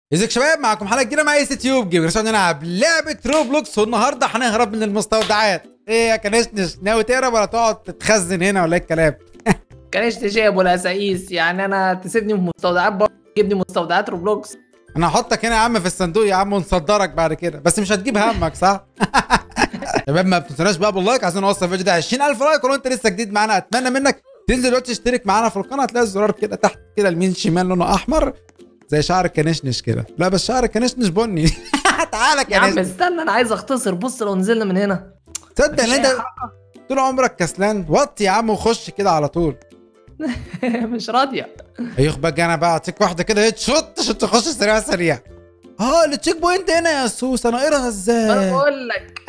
ازيك شباب معكم حلقه جديده مع ايس تيوب جيم عشان نلعب لعبه روبلوكس والنهارده هنهرب من المستودعات ايه يا كنشنش ناوي تهرب ولا تقعد تتخزن هنا ولا ايه الكلام كانش تجيب ولا سايس يعني انا تسيبني في مستودعات برضه تجيبني مستودعات روبلوكس انا هحطك هنا يا عم في الصندوق يا عم ونصدرك بعد كده بس مش هتجيب همك صح شباب ما تنسوناش بقى باللايك عايزين نوصل الفيديو ده 20000 لايك ولو انت لسه جديد معانا اتمنى منك تنزل دلوقتي تشترك معانا في القناه هتلاقي الزرار كده تحت كده اليمين شمال لونه احمر زي شعر الكنشنش كده لا بس شعر الكنشنش بني تعالى يا عم كنشنش استنى انا عايز اختصر بص لو نزلنا من هنا تصدق ان مفيش انت أي حركة. طول عمرك كسلان وطي يا عم وخش كده على طول مش راضيه يخبج انا بقى اعطيك واحده كده هيت شوت عشان تخش سريع سريع اه التشيك بوينت هنا يا سوس انا قراها ما انا ازاي بقول لك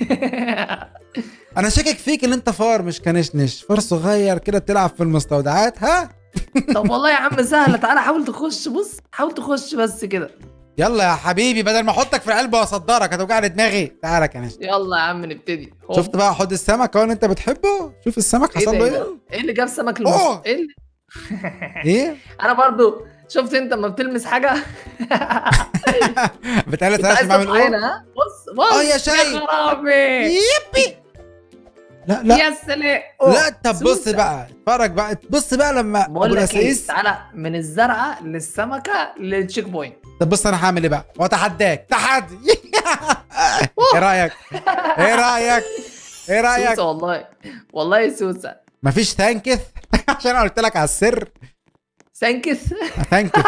انا شاكك فيك ان انت فار مش كنشنش فار صغير كده بتلعب في المستودعات ها طب والله يا عم سهله تعالى حاول تخش بص حاول تخش بس كده يلا يا حبيبي بدل ما احطك في العلبه واصدرك هتوجعني دماغي تعالى كنشنش يلا يا عم نبتدي هوب. شفت بقى حوض السمك اهو اللي انت بتحبه شوف السمك ايه حصل ده له ايه ايه ده؟ ايه اللي جاب سمك أوه. المص ايه اللي... ايه انا برضو شفت انت لما بتلمس حاجه بتقلت انت عايز بعمل تطلع ايه هنا ها بص بص اه يا شاي. خرابي يبي لا لا يا سلام لا طب بص سوسة. بقى اتفرج بقى بص بقى لما ابو بقول لك ايه الاسايس تعالى من الزرعه للسمكه للتشيك بوينت طب بص انا هعمل ايه بقى واتحداك تحدي ايه رايك ايه رايك ايه رايك سوسه والله والله سوسه مفيش ثانكث عشان انا قلت لك على السر سانكس ثانكث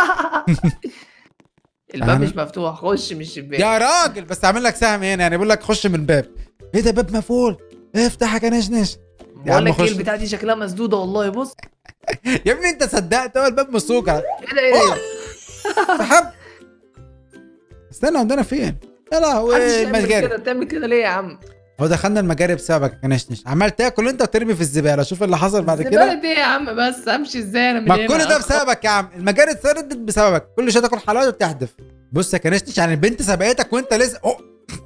الباب أنا- مش مفتوح خش من الشباك يا راجل بس اعمل لك سهم هنا يعني بقول لك خش من الباب ايه ده باب مقفول افتح يا كنشنش يا عم بقول لك ايه خش. البتاع دي شكلها مسدوده والله بص يا ابني انت صدقت هو الباب مسوق ايه ده ايه ده سحب استنى عندنا فين يا لهوي محدش يعمل المجاري كده تعمل كده ليه يا عم هو دخلنا المجاري بسببك يا كنشنش عمال تاكل انت وترمي في الزباله شوف اللي حصل بعد كده الزبالة ايه يا عم بس امشي ازاي انا من ما هنا كل ده بسببك يا عم المجاري اتسردت بسببك كل شويه تاكل حلاوه وتحدف بص يا كنشنش يعني البنت سبقتك وانت لسه أوه.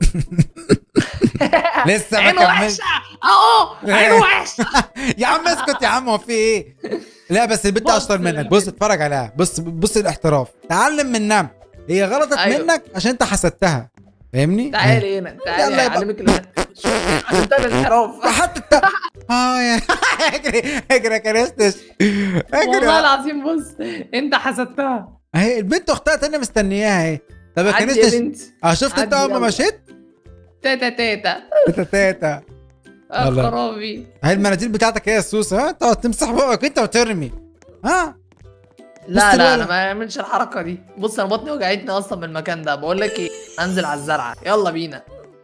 لسه ما عينه كملت وحشه اهو عينه وحشه يا عم اسكت يا عم هو في ايه لا بس البنت بص اشطر منك بص اتفرج عليها بص بص الاحتراف تعلم منها هي غلطت أيوة. منك عشان انت حسدتها فاهمني تعالي هنا تعالي يلا يا اعلمك ال- شوف، علمتها الانحراف حتى الت... اه يا اجري اجري يا كنشنش والله اجري العظيم بص انت حسدتها اهي البنت اختها تانية مستنياها اهي طب يا عدي يا كنشنش بنتي اه شفت انت عدي اول ما يلا. مشيت تاتا تاتا تاتا تاتا آه، والله. خرابي هاي المناديل بتاعتك هي السوسه ها تقعد تمسح بقك انت وترمي ها لا بص لا بقى. انا ما اعملش الحركه دي بص انا بطني وجعتني اصلا من المكان ده بقول لك ايه انزل على الزرعه يلا بينا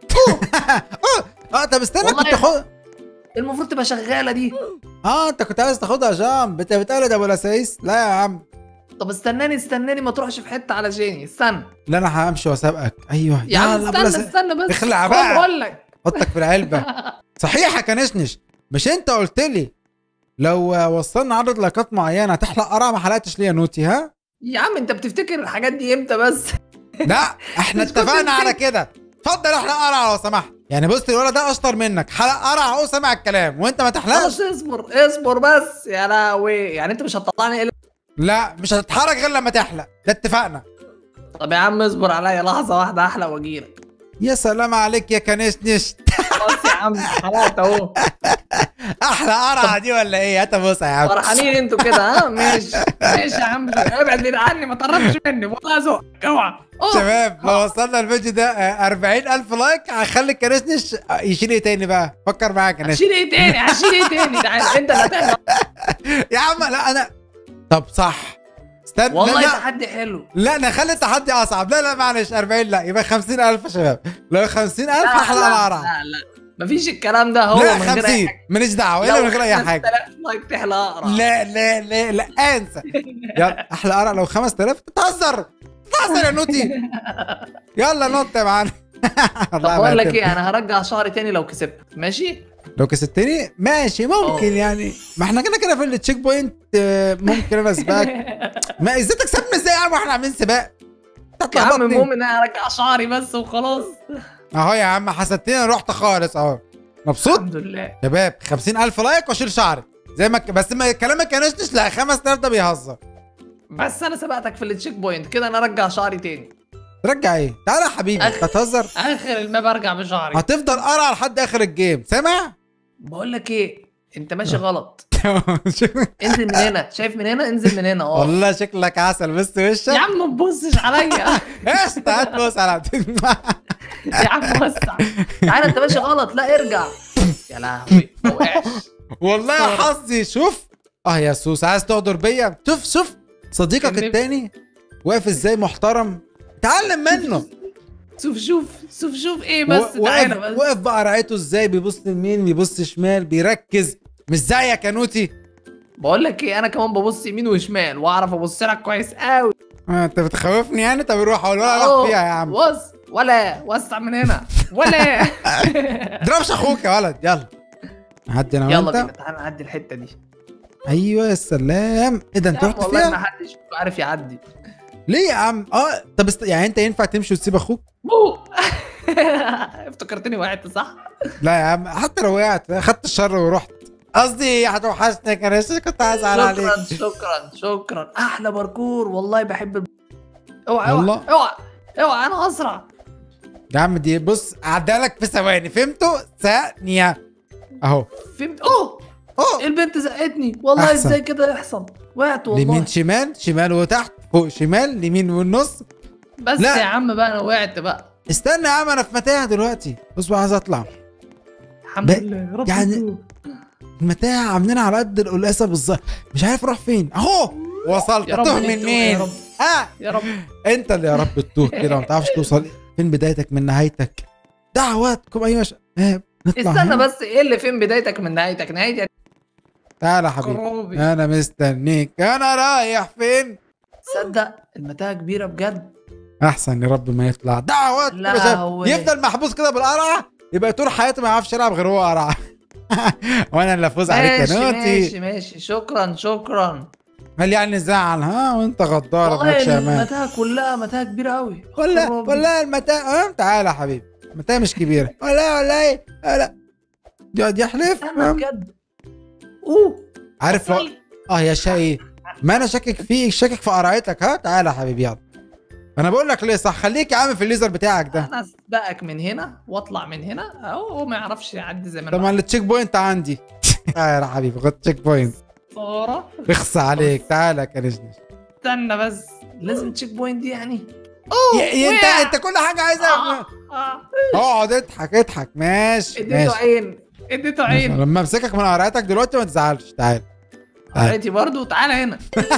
اه طب استنى والله كنت يا- خد المفروض تبقى شغاله دي اه انت كنت عايز تاخدها جام انت بتقلد ابو الاسايس لا يا عم طب استناني استناني ما تروحش في حته علشاني استنى لا انا همشي واسابقك ايوه يا عم يلا أبو استنى الأسايس. استنى بس اخلع خد بقى. بقول لك حطك في العلبه صحيح يا كنشنش مش انت قلت لي لو وصلنا عدد لايكات معينه هتحلق قرع ما حلقتش ليه يا نوتي ها يا عم انت بتفتكر الحاجات دي امتى بس لا احنا مش كنت اتفقنا على بتفتكر. كده اتفضل احلق قرع لو سمحت يعني بص الولد ده اشطر منك حلق قرع اهو سمع الكلام وانت ما تحلقش خلاص اصبر اصبر بس يا لهوي يعني انت مش هتطلعني الا لا مش هتتحرك غير لما تحلق ده اتفقنا طب يا عم اصبر عليا لحظه واحده احلق واجيلك يا سلام عليك يا كنشنش خلاص يا عم حلقت اهو احلى قرعه دي ولا ايه هات بص يا عم فرحانين انتوا كده ها ماشي ماشي يا عم ابعد بعيد عني ما تقربش مني والله ذوقك اوعى أوه. شباب لو وصلنا الفيديو ده آه، 40000 لايك هخلي الكنشنش آه، يشيل ايه تاني بقى فكر معايا يا كنشنش هشيل ايه تاني هشيل ايه تاني تعال انت اللي هتعمل يا عم لا انا طب صح استنى والله لا, لا. تحدي حلو لا نخلي التحدي اصعب لا لا معلش 40 لا يبقى 50000 يا شباب لو 50000 لا هحلق لا القرعه لا لا مفيش الكلام ده هو لا من غير 50 اي حاجه ماليش دعوه الا من غير اي حاجه 5000 لايك تحلق اقرا لا لا لا لا انسى يلا احلى قرع لو 5000 بتهزر بتهزر يا نوتي يلا نط يا معلم طب بقول لك ايه انا هرجع شهري تاني لو كسبت ماشي لو كسبتني ماشي ممكن أوه. يعني ما احنا كده كده في التشيك بوينت آه، ممكن انا اسبقك ما ازاي تكسبنا ازاي يا عم واحنا عاملين سباق يا تطلع عم بطني المهم ان انا هرجع شعري بس وخلاص اهو يا عم حسدتني رحت خالص اهو مبسوط الحمد لله شباب 50000 لايك واشيل شعري زي ما ك... بس ما كلامك كانش لا 5000 ده بيهزر بس انا سبقتك في التشيك بوينت كده انا ارجع شعري تاني ترجع ايه تعالى يا حبيبي أخ. انت هتهزر اخر الماب ارجع بشعري هتفضل قرع لحد اخر الجيم سامع بقول لك ايه انت ماشي غلط انزل من هنا شايف من هنا انزل من هنا اه والله شكلك عسل بس يا وشك عم ما تبصش عليا قشطة هات بص على يا عم وسع تعالى انت ماشي غلط لا ارجع يا لهوي ما وقعش والله صار. حظي شوف اه يا سوس عايز تغدر بيا شوف شوف صديقك كان التاني واقف ازاي محترم اتعلم منه شوف شوف شوف شوف ايه بس و- تعالى واقف بس واقف بقى رعيته ازاي بيبص يمين بيبص شمال بيركز مش زيك يا نوتي بقول لك ايه انا كمان ببص يمين وشمال واعرف ابص لك كويس قوي آه، انت بتخوفني يعني طب روح اقول له أهو. روح فيها يا عم بص ولا وسع من هنا ولا ضربش اخوك يا ولد يلا عدي انا يلا بينا وانت تعالى نعدي الحته دي ايوه يا سلام ايه ده انت يا عم رحت والله ما فيها حدش عارف يعدي ليه يا عم اه طب است... يعني انت ينفع تمشي وتسيب اخوك بو افتكرتني وقعت صح؟ لا يا عم حتى لو وقعت خدت الشر ورحت قصدي هتوحشني كان لسه كنت هزعل عليك شكرا شكرا شكرا احلى باركور والله بحب الب... اوعى والله. اوعى اوعى اوعى انا اسرع يا عم دي بص عدها لك في ثواني فهمتوا ثانية اهو فهمت اوه اوه البنت زقتني والله أحسن. ازاي كده يحصل وقعت والله يمين شمال شمال وتحت فوق شمال يمين والنص بس لا. يا عم بقى انا وقعت بقى استنى يا عم انا في متاهة دلوقتي بص بقى عايز اطلع الحمد ب- لله يا رب يعني- يتوب. المتاهة عاملينها على قد القلقاسة بالظبط مش عارف اروح فين اهو وصلت يا رب تهت ليك من توب مين يا رب اه يا رب انت اللي يا رب تتوه كده وما تعرفش توصل فين بدايتك من نهايتك دعواتكم ايها شباب نطلع استنى هنا. بس ايه اللي فين بدايتك من نهايتك نهايتي تعالى يا حبيبي قروبي انا مستنيك انا رايح فين تصدق المتاهه كبيره بجد احسن يا رب ما يطلع دعوات لا يا باشا. هو- يفضل محبوس كده بالقرعه يبقى طول حياته ما يعرفش يلعب غير هو قرعه وانا اللي افوز عليك ماشي يا نوتي ماشي ماشي شكرا شكرا قال يعني زعل ها وانت غدار والله مالكش امان المتاهه كلها متاهه كبيره قوي ولا ولا المتاع اه تعالى يا حبيبي المتاع مش كبيره ولا ولا ايه ولا يقعد يحلف استنى اه. بجد اوه عارف لو اه يا شقي ما انا شاكك فيك شاكك في قرعتك ها تعالى يا حبيبي يلا انا بقول لك ليه صح خليك يا عم في الليزر بتاعك ده انا اسبقك من هنا واطلع من هنا هو ما يعرفش يعدي زي ما طب انا ما التشيك بوينت عندي تعالى يا حبيبي خد تشيك بوينت صورة اخص عليك تعالى يا كنشنش استنى بس لازم تشيك بوينت دي يعني يا- يا انت وقع. انت كل حاجه عايزها آه. اقعد اضحك اضحك ماشي اديته ماشي عين اديته عين لما امسكك من قرعتك دلوقتي ما تزعلش تعالى تعال. قريتي برضو تعالى هنا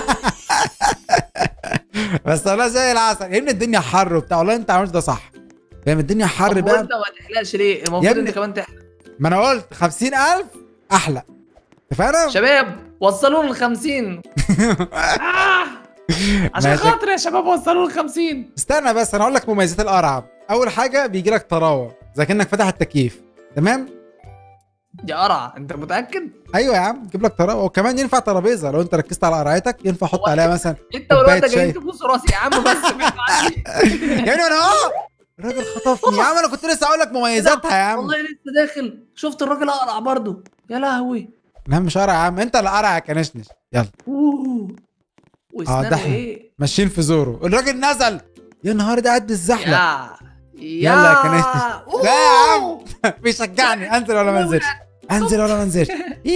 بس والله زي العسل يا ابني الدنيا حر وبتاع والله انت عملت ده صح فاهم الدنيا حر طب بقى وانت ما تحلقش ليه المفروض يا انت ابني. كمان تحلق ما انا قلت 50000 احلى انت فاهم شباب وصلوا ل 50 آه. عشان ماشي. خاطر يا شباب وصلوا ل 50 استنى بس انا اقول لك مميزات القرعه اول حاجه بيجي لك طراوه زي كانك فاتح التكييف تمام يا قرع انت متاكد؟ ايوه يا عم جيب لك طراوه وكمان ينفع ترابيزه لو انت ركزت على قرعتك ينفع احط هو عليها مثلا انت والواد ده كوباية جايين شاي. تبوسوا راسي يا عم بس بعيد عني. يعني انا اه الراجل خطفني يا عم انا كنت لسه اقول لك مميزاتها يا عم والله لسه داخل شفت الراجل اقرع برضو يا لهوي لا مش قرع يا عم انت اللي قرع يا كنشنش يلا اوه اه واسنانه ده احنا. ايه ماشيين في زوره الراجل نزل يا نهار ده قد الزحلق يا يلا يا كنيسة. أوه. لا يا عم. بيشجعني انزل ولا ما انزلش انزل ولا ما انزلش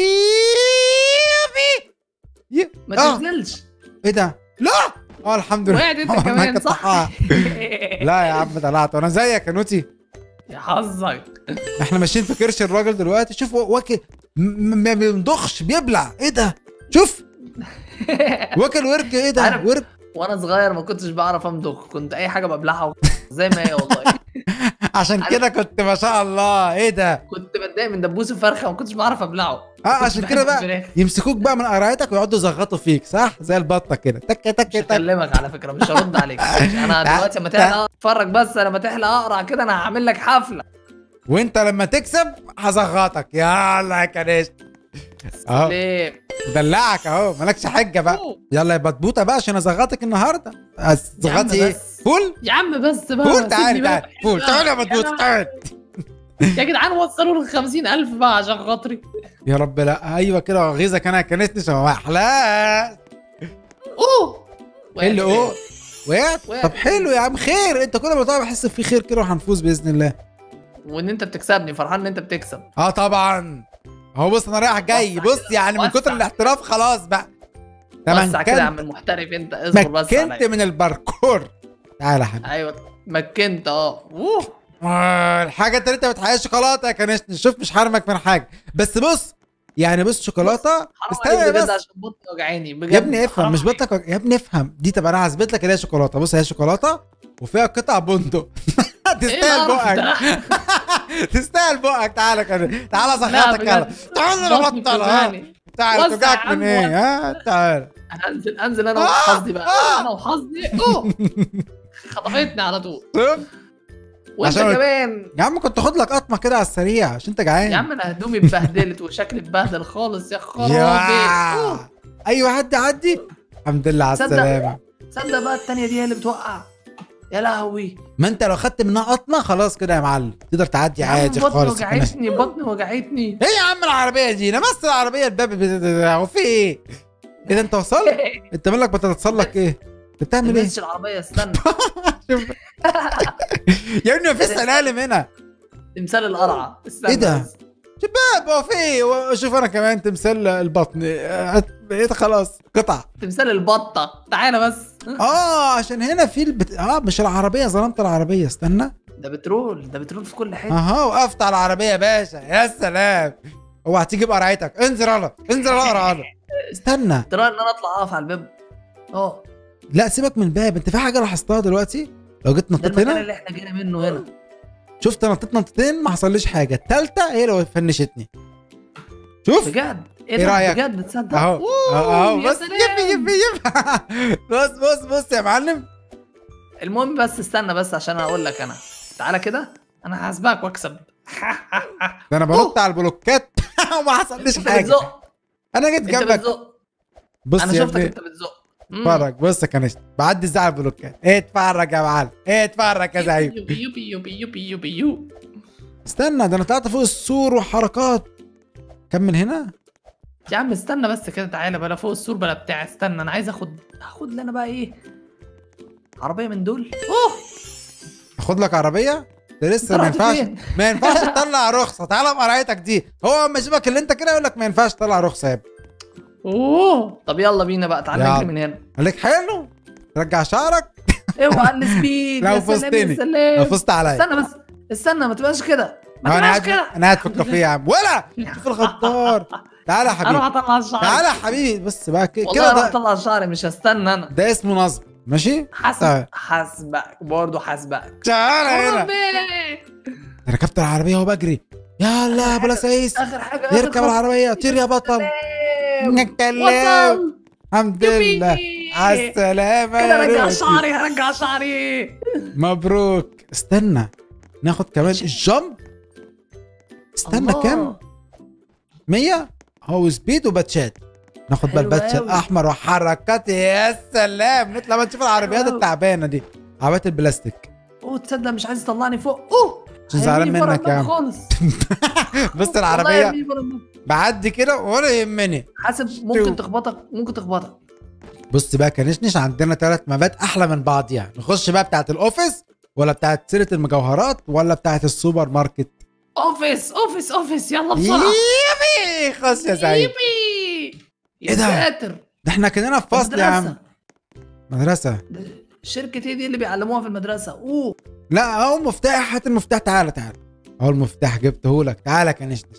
يابي ي- ما آه. تنزلش ايه ده لا اه الحمد لله وقعت انت والله كمان كنت صح هقع. لا يا عم طلعت وانا زيك يا نوتي يا حظك احنا ماشيين في كرش الراجل دلوقتي شوف هو واكل م- م- ما بيمضخش بيبلع ايه ده شوف واكل ورك ايه ده عارف- ورك وانا صغير ما كنتش بعرف امضغ كنت اي حاجه ببلعها زي ما هي والله عشان عارف- كده كنت ما شاء الله ايه ده كنت بتضايق من دبوس الفرخه ما كنتش بعرف ابلعه اه كنت عشان بحب كده بقى الفراخ. يمسكوك بقى من قرايتك ويقعدوا يزغطوا فيك صح زي البطه كده تك تك مش تك هكلمك على فكره مش هرد عليك انا دلوقتي لما تحلق اتفرج بس لما تحلق اقرع كده انا هعمل لك حفله وانت لما تكسب هزغطك يلا يا كنيش اهو ليه دلعك اهو مالكش حجه بقى أوه. يلا يا بطبوطه بقى عشان ازغطك النهارده يا عم ازغطي ايه بس. فول يا عم بس بقى فول تعالي سيبني بقى. تعالي فول تعالي يا بطبوطه تعالي يا جدعان وصلوا ل 50000 بقى عشان خاطري يا رب لا ايوه كده غيظك انا كنتني ما احلى اوه ايه اللي اوه وقعت وقعت. طب حلو يا عم خير انت كل ما تقع بحس في خير كده وهنفوز باذن الله وان انت بتكسبني فرحان ان انت بتكسب اه طبعا اهو بص انا رايح جاي وسع بص يعني من وسع. كتر الاحتراف خلاص بقى وسع كده يا عم مكنت المحترف انت اصبر بس مكنت عليا من الباركور تعالى يا حبيبي ايوه مكنت اه اوه آه، الحاجه اللي انت بتحيا شوكولاته يا كنشني شوف مش حرمك من حاجه بس بص يعني بص شوكولاته حرام استنى عليك بس بجد عشان بطني وجعاني بجد يا ابني افهم حرام مش عليك. بطلك يا ابني افهم دي طب انا هثبت لك ان هي شوكولاته بص هي شوكولاته وفيها قطع بندق ايه تستاهل القرف بقك ده؟ تستاهل بقك تعالى كده تعالى لا صحتك يلا بجد تعالى بطني نبطل ها بتوجعني. تعالى وسع توجعك يا من عم، ايه وسع. ها تعالى انا انزل انزل انا آه، وحظي بقى آه. انا وحظي اوه خطفتني على طول شوف وانت عشان- كمان يا عم كنت خد لك قطمه كده على السريع عشان انت جعان يا عم انا هدومي اتبهدلت وشكلي اتبهدل خالص يا خرابي يا أوه. ايوه عدي عدي الحمد لله على تصدق؟ السلامه تصدق بقى التانية دي هي اللي بتوقع يا لهوي ما انت لو خدت منها قطمه خلاص كده يا معلم تقدر تعدي يا عم عادي بطني خالص كمان. وجعتني بطني وجعتني ايه يا عم العربيه دي نمست العربيه الباب بت- هو في ايه ايه ده انت وصلت انت مالك بتتصلك ايه انت بتعمل ايه تمسش العربية استنى شوف. يا ابني مفيش سلالم هنا تمثال القرعة استنى إيه ده؟ بس. شباب هو في ايه شوف انا كمان تمثال البطن اه، بقيت خلاص قطع تمثال البطة تعالى بس اه عشان هنا في البت... اه مش العربيه ظلمت العربيه استنى ده بترول ده بترول في كل حتة اها وقفت على العربيه يا باشا يا سلام اوعى تيجي بقرعتك انزل يلا انزل اقرا يلا استنى ترى ان انا اطلع اقف على الباب اه لا سيبك من الباب انت في حاجه لاحظتها دلوقتي لو جيت ده نطيت المكان هنا اللي احنا جينا منه هنا شفت نطيت نطتين ما حصليش حاجه التالتة هي اللي فنشتني شوف بجد إيه ايه ده رأيك؟ بجد تصدق اهو أوه، اهو يا بس سلام. يبي يبي يبي بص بص بص يا معلم المهم بس استنى بس عشان اقول لك انا تعالى كده انا هسبقك واكسب ده انا بنط على البلوكات وما حصليش انت حاجه بتزق انا جيت انت جنبك بتزق بص انا يا شفتك ابني انت بتزق مم. اتفرج بص يا كنشت بعدي ازاي على البلوكات اتفرج يا معلم اتفرج يا زعيم يوبي يوبي يوبي يوبي يوبي يو استنى ده انا طلعت فوق السور وحركات كم من هنا يا عم استنى بس كده تعالى بلا فوق السور بلا بتاع استنى انا عايز اخد هاخد لي انا بقى ايه عربيه من دول اوه اخد لك عربيه ده لسه انت ما رحت ينفعش فين؟ ما ينفعش تطلع رخصه تعالى بقرعتك دي هو اما يشوفك اللي انت كده يقول لك ما ينفعش تطلع رخصه يا ابني اوه طب يلا بينا بقى تعالى يلا. نجري من هنا قال لك حلو ترجع شعرك اوعى السبيد لو يا سلام فزتني. يا سلام لو فزت عليا استنى بس استنى ما تبقاش كده ما انا تبقاش قاعد كده انا قاعد في الكافيه يا عم ولا شوف الغدار تعالى يا انا حبيبي هطلع الشعر تعالى يا حبيبي بس بقى كده والله كده انا ده, هطلع الشعر مش هستنى انا ده اسمه نصب ماشي حسب تعال. حسبك برضه حسبك تعالى هنا ربي. انا ركبت العربيه وبجري يلا بلا سايس اخر حاجه آخر يركب خطوة. العربيه طير يا بطل سلام. نتكلم وصل الحمد يوبي. لله على السلامة كده يا رجع روتي. شعري هرجع شعري مبروك استنى ناخد كمان الجمب استنى الله. كام 100 هو سبيد وباتشات ناخد بقى حلو الباتش أوي. الاحمر وحركات يا سلام نطلع بقى نشوف العربيات أوي. التعبانه دي عربيات البلاستيك اوه تصدق مش عايز يطلعني فوق اوه عشان زعلان هيرميني بره منك يا الباب عم خالص بص والله العربيه يرميني بره الباب. بعدي كده ولا يهمني حاسب ممكن تخبطك ممكن تخبطك بص بقى كنشنش عندنا ثلاث مابات احلى من بعض يعني نخش بقى بتاعت الاوفيس ولا بتاعت سيره المجوهرات ولا بتاعت السوبر ماركت اوفيس اوفيس اوفيس يلا بسرعه يبي خش يا سعيد يبي يا إيه ده؟ ساتر ده احنا كنا في فصل يا عم مدرسة. مدرسه ده شركة ايه دي اللي بيعلموها في المدرسة؟ اوه لا اهو مفتاح هات المفتاح تعالى تعالى اهو المفتاح جبته لك تعالى كنشنش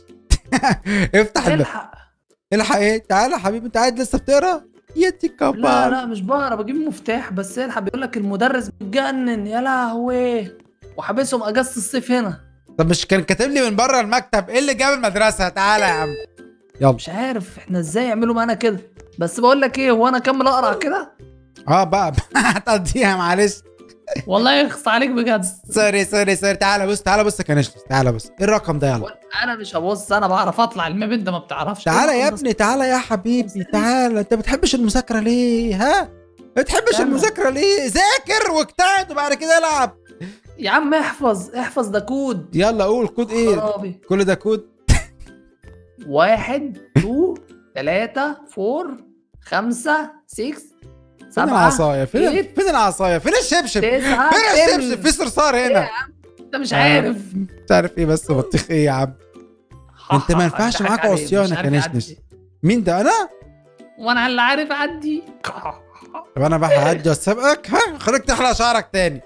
افتح الباب الحق الحق ايه تعالى يا حبيبي انت قاعد لسه بتقرا يتي لا كبار لا مش بقرا بجيب مفتاح بس الحق بيقول لك المدرس بيتجنن يا لهوي وحابسهم اجازة الصيف هنا طب مش كان كاتب لي من بره المكتب ايه اللي جاب المدرسه تعالى يا عم يلا مش عارف احنا ازاي يعملوا معانا كده بس بقول لك ايه هو انا اكمل اقرا كده اه بقى هتقضيها معلش والله يخص عليك بجد سوري سوري سوري تعالى بص تعالى بص يا كنشنش تعالى بص ايه الرقم ده يلا انا مش هبص انا بعرف اطلع الماب انت ما بتعرفش تعالى يا إيه ابني تعالى يا حبيبي تعالى انت بتحبش المذاكره ليه ها ما بتحبش تعالى. المذاكره ليه ذاكر واجتهد وبعد كده العب يا عم احفظ احفظ ده كود يلا قول كود ايه خرابي كل ده كود واحد تو تلاتة فور خمسة سيكس فين سبعة العصايه فين إيه؟ فين العصايه فين الشبشب تسعة فين تم. الشبشب في صرصار إيه يا هنا عم انت مش عارف مش عارف ايه بس بطيخ ايه يا عم انت ما ينفعش ضحك معاك عليه، مش عصيان يا عارف كنشنش. يعدي. مين ده انا وانا اللي عارف اعدي طب انا بقى هعدي واسابقك ها خليك تحلق شعرك تاني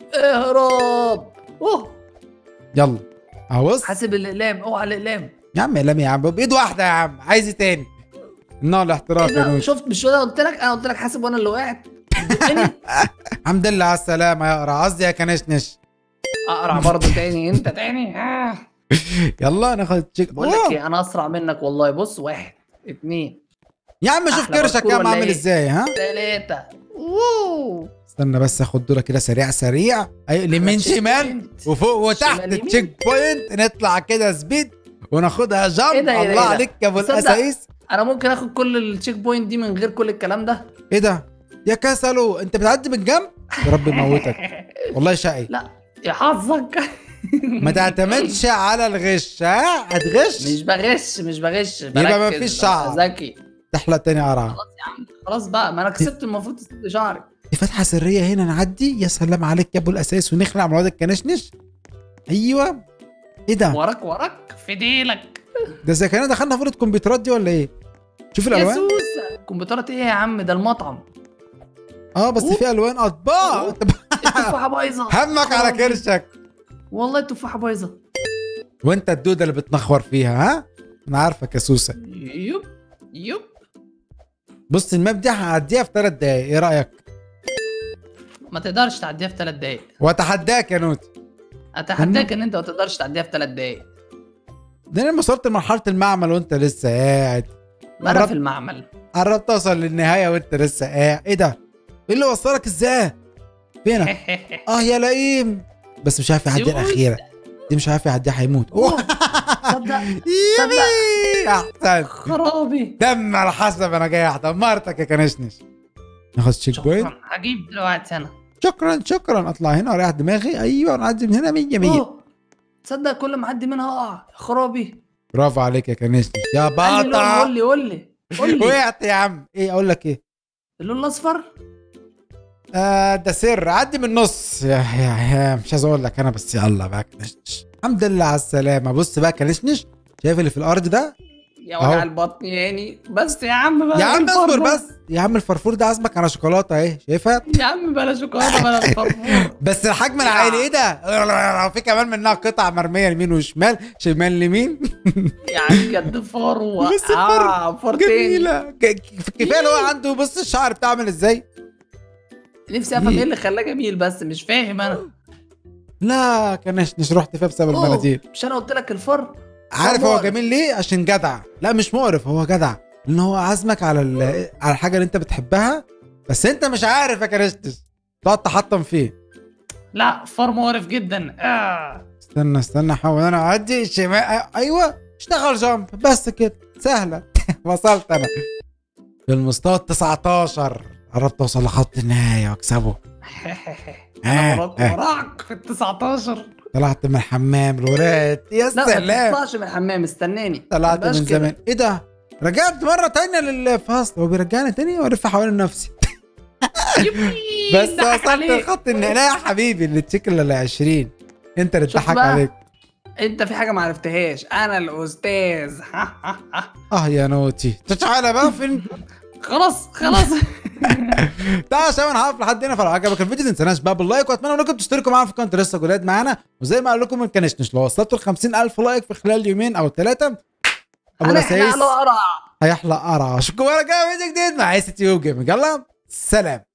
اهرب اوه يلا اهو بص حاسب الاقلام اوعى الاقلام يا عم اعلامي يا عم بايد واحده يا عم عايز ايه تاني النوع الاحتراف ايه يا ده نوش شفت مش انا قلت لك انا قلت لك حاسب وانا اللي وقعت تاني الحمد لله على السلامه يا قرع قصدي يا كنشنش اقرع برضه تاني انت تاني آه. يلا ناخد تشيك بقول لك أوه. ايه انا اسرع منك والله بص واحد اتنين يا عم شوف أحلى كرشك باركور يا عم ولا عامل إيه؟ ازاي ها تلاتة ووو استنى بس اخد دوره كده سريع سريع ايوه يمين تشيك شمال بوينت. وفوق وتحت شمال يمين. تشيك بوينت نطلع كده سبيد وناخدها إيه جامب ده، إيه ده، الله إيه ده؟ عليك يا ابو تصدق؟ الاسايس انا ممكن اخد كل التشيك بوينت دي من غير كل الكلام ده ايه ده يا كسلو انت بتعدي من جنب يا رب يموتك والله شقي لا يا حظك ما تعتمدش على الغش ها هتغش مش بغش مش بغش يبقى بركز، مفيش ببقى شعر. ذكي تحلق تاني قرع خلاص يا عم خلاص بقى ما انا كسبت المفروض تسد شعري دي فتحه سريه هنا نعدي يا سلام عليك يا ابو الاساس ونخلع من الواد الكنشنش ايوه ايه ده وراك وراك في ديلك ده زي كنا دخلنا فوره كمبيوترات دي ولا ايه شوف يا الالوان سوسه كمبيوترات ايه يا عم ده المطعم اه بس أوه. في الوان اطباق أوه. أنت التفاحه بايظه همك على خرابي. كرشك والله التفاحه بايظه وانت الدوده اللي بتنخور فيها ها انا عارفك يا سوسه يب يب بص الماب دي هعديها في ثلاث دقايق ايه رايك ما تقدرش تعديها في ثلاث دقايق واتحداك يا نوتي اتحداك ان انت ما تقدرش تعديها في ثلاث دقايق ده انا لما وصلت لمرحله المعمل وانت لسه قاعد ما انا قربت. في المعمل قربت اوصل للنهايه وانت لسه قاعد ايه ده ايه اللي وصلك ازاي فينك اه يا لئيم بس مش عارف يعدي سوسة. الاخيره دي مش عارف يعديها هيموت اوه تصدق يبي احسن خرابي دم على حسب انا جاي دمرتك يا كنشنش ناخد تشيك بوينت شكرا هجيب دلوقتي انا شكرا شكرا اطلع هنا واريح دماغي ايوه نعدي من هنا 100 100 أوه. تصدق كل ما اعدي منها اقع خرابي برافو عليك يا كنشنش يا قال لي لون، قول بطل لي قول لي قول لي وقعت يا عم ايه اقول لك ايه اللون الاصفر آه ده سر عدي من النص يا, يا, يا مش عايز اقول لك انا بس يلا بقى كنشنش الحمد لله على السلامه بص بقى كنشنش شايف اللي في الارض ده يا وجع أهو. البطن يعني بس يا عم بقى يا عم الفرفور. اصبر بس يا عم الفرفور ده عازمك على شوكولاته اهي شايفها يا عم بلا شوكولاته بلا فرفور بس الحجم العائلي ايه ده في كمان منها قطع مرميه يمين وشمال شمال يمين يا عم كد فار بس فار اه فار تاني جميله ك- كفايه اللي هو عنده بص الشعر بتاعه عامل ازاي نفسي افهم ايه اللي خلاه جميل بس مش فاهم انا لا كنشنش رحت فيها بسبب أوه، المناديل مش انا قلت لك الفار عارف هو مقرف. جميل ليه عشان جدع لا مش مقرف هو جدع لان هو عازمك على ال- على الحاجه اللي انت بتحبها بس انت مش عارف يا كنشنش تقعد تحطم فيه لا فار مقرف جدا آه. استنى استنى احاول انا اعدي شمال أ- ايوه اشتغل جامب بس كده سهله وصلت انا في المستوى ال 19 قربت اوصل لخط النهايه واكسبه انا آه، وراك آه. وراك في ال 19 طلعت من الحمام الولاد يا لا ما سلام تطلعش من الحمام استناني طلعت مبقاش من كده. زمان ايه ده رجعت مره تانية للفصل هو بيرجعني تاني والف حوالين نفسي يبي، بس ضحك وصلت عليك. لخط النهايه لا يا حبيبي اللي تشيكل ال 20 انت اللي شفت اتضحك بقى؟ عليك انت في حاجه ما عرفتهاش انا الاستاذ اه يا نوتي تعالى بقى فين خلاص خلاص تعالى يا شباب انا هقف لحد هنا فلو عجبك الفيديو ما تنساناش بقى باللايك واتمنى انكم تشتركوا معانا في قناه لسه جداد معانا وزي ما قال لكم ما كانش لو وصلتوا ل 50000 لايك في خلال يومين او ثلاثه ابو هنحرق نسايس له قرع هيحلق قرع اشوفكم ورا جاي فيديو جديد مع اي سي تيوب جيمنج يلا سلام